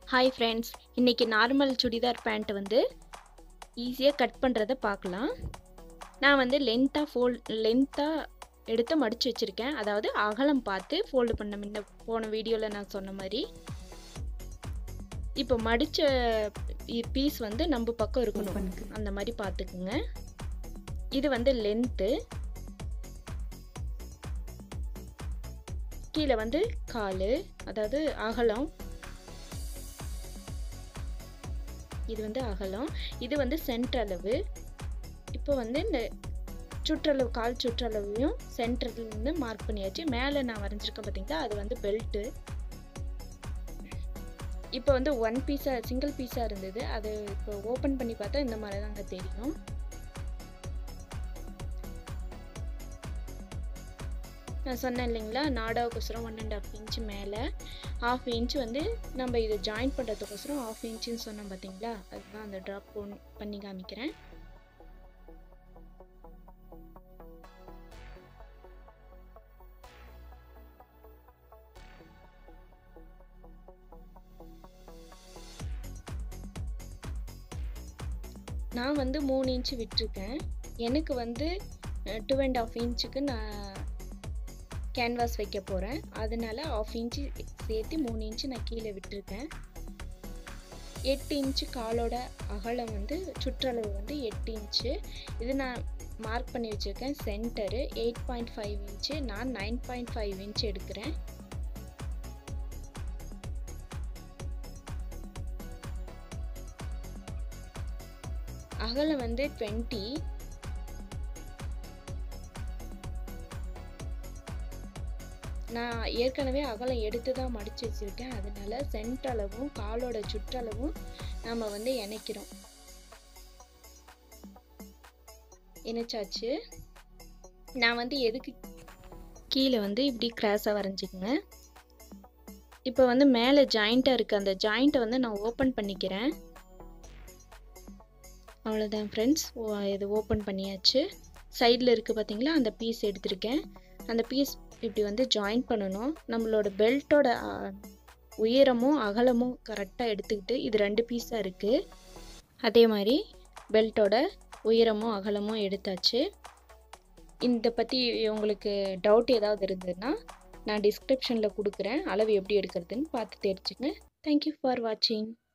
hi friends இன்றைக்கி normal churidar pant வந்து ஈஸியாக கட் பண்ணுறத பார்க்கலாம் நான் வந்து லென்த்தாக ஃபோல்ட் லென்த்தாக எடுத்து மடித்து வச்சுருக்கேன் அதாவது அகலம் பார்த்து ஃபோல்டு பண்ண முன்ன போன வீடியோவில் நான் சொன்ன மாதிரி இப்போ மடித்த பீஸ் வந்து நம்ம பக்கம் இருக்கணும் அந்த மாதிரி பார்த்துக்குங்க இது வந்து லென்த்து கீழே வந்து கால் அதாவது அகலம் இது வந்து அகலம் இது வந்து சென்டர் அளவு இப்போ வந்து இந்த சுற்றளவு கால் சுற்றளவையும் சென்டரில் வந்து மார்க் பண்ணியாச்சு மேலே நான் வரைஞ்சிருக்கேன் பார்த்தீங்களா அது வந்து பெல்ட்டு இப்போ வந்து ஒன் பீஸாக சிங்கிள் பீஸாக இருந்தது அது இப்போ ஓப்பன் பண்ணி பார்த்தா இந்த மாதிரி தாங்க தெரியும் நான் சொன்னேன் இல்லைங்களா நாடாவுக்கோசரம் ஒன் அண்ட் ஆஃப் இன்ச்சு மேலே ஹாஃப் இன்ச் வந்து நம்ம இதை ஜாயின் பண்ணுறதுக்கோசரம் ஹாஃப் இன்ச்சுன்னு சொன்னோம் பார்த்தீங்களா அதுதான் அந்த ட்ராப் பண்ணி காமிக்கிறேன் நான் வந்து மூணு இன்ச்சு விட்டுருக்கேன் எனக்கு வந்து டூ அண்ட் ஆஃப் இன்ச்சுக்கு நான் கேன்வாஸ் வைக்க போகிறேன் அதனால் ஆஃப் இன்ச்சு சேர்த்து மூணு இன்ச்சு நான் கீழே விட்டுருக்கேன் எட்டு இன்ச்சு காலோட அகலம் வந்து சுற்றளவு வந்து எட்டு இன்ச்சு இது நான் மார்க் பண்ணி வச்சுருக்கேன் centre eight point five inch நான் நைன் பாயிண்ட் ஃபைவ் இன்ச் எடுக்கிறேன் அகலம் வந்து டுவெண்ட்டி நான் ஏற்கனவே அகலம் எடுத்து தான் மடித்து வச்சுருக்கேன் அதனால சென்டளவும் காலோட சுற்றளவும் நம்ம வந்து இணைக்கிறோம் இணைச்சாச்சு நான் வந்து எதுக்கு கீழே வந்து இப்படி கிராஸாக வரைஞ்சிக்கங்க இப்போ வந்து மேலே ஜாயிண்ட்டாக இருக்குது அந்த ஜாயிண்ட்டை வந்து நான் ஓப்பன் பண்ணிக்கிறேன் அவ்வளோதான் ஃப்ரெண்ட்ஸ் இது ஓப்பன் பண்ணியாச்சு சைடில் இருக்குது பார்த்தீங்களா அந்த பீஸ் எடுத்திருக்கேன் அந்த பீஸ் இப்படி வந்து ஜாயின் பண்ணணும் நம்மளோட பெல்ட்டோட உயரமும் அகலமும் கரெக்டாக எடுத்துக்கிட்டு இது ரெண்டு பீஸாக இருக்குது அதே மாதிரி பெல்ட்டோட உயரமும் அகலமும் எடுத்தாச்சு இந்த பற்றி உங்களுக்கு டவுட் ஏதாவது இருந்ததுன்னா நான் டிஸ்கிரிப்ஷனில் கொடுக்குறேன் அளவு எப்படி எடுக்கிறதுன்னு பார்த்து தெரிஞ்சுங்க தேங்க்யூ ஃபார் வாட்சிங்